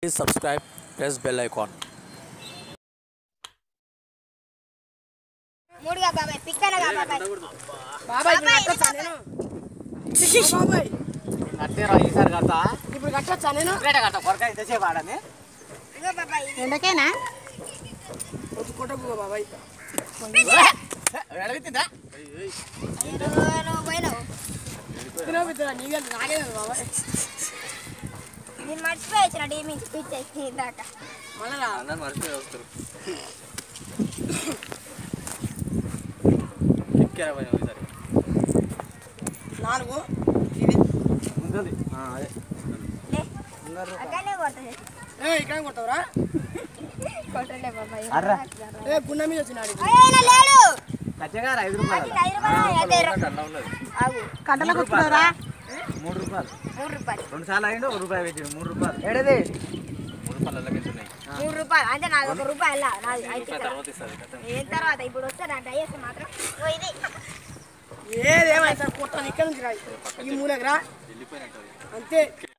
Please subscribe, press bell icon. మూడుగా బాబాయ్ పిక్కనగా బాబాయ్ బాబాయ్ ఇప్పుడు బాబాయ్, కట్టొచ్చా నేను ఓ బాబాయ్ కట్టేరా ఈసారి కడతా ఇప్పుడు కట్టొచ్చా నేను ఇప్పుడే కట్ట కొరకాయ తెచ్చే వాడని ఇదిగో బాబాయ్ ఎండకేనా వద్దు కొట్టకు బాబాయ్ ఎడవిత్తిందా ఇదిగో నువ్వు పోయినావు తినో బిడ్డ నీకే నాకే తెలుసు బాబాయ్ నేను మర్చిపోయి వచ్చిన డీమి పిచ్చేసి ఇందాక మళ్ళా రా. అందరు మర్చిపోయి వస్తారు ఎక్కారా పోయినా ఈసారి నాలుగు ఇది ఉంటుంది అదే లే అక్కడనే కొట్టదు ఏ ఇక్కడ కొడతావురా కొట్టలే బాబాయ్ అర్రా. ఏ గుండె మీద వచ్చినాడు ఇది. అయ్యో లేడు కచ్చగారు ఐదు రూపాయలు ఐదు రూపాయలు అదే రా. అట్లా ఉన్నది ఆగు కట్టలకు వస్తున్నారా మూడు రూపాయలు మూడు రూపాయలు రెండు సార్లు అయిండు ఒక రూపాయి పెట్టిండు మూడు రూపాయలు ఏడది మూడు రూపాయలు అల్లకెళ్ళి ఉన్నాయి మూడు రూపాయలు అంటే నాది ఒక రూపాయి అలా నాది ఐదు రూపాయలు రూపాయలు. తర్వాత ఇస్తుంది కదా ఏం తర్వాత ఇప్పుడు వస్తే నా డైస్ మాత్రం ఓ ఇది ఏదేమైనా కొట్టాను ఇక్కడ నుంచి రా ఈ మూలకి రా వెళ్ళిపోయినట్టు అది. అంతే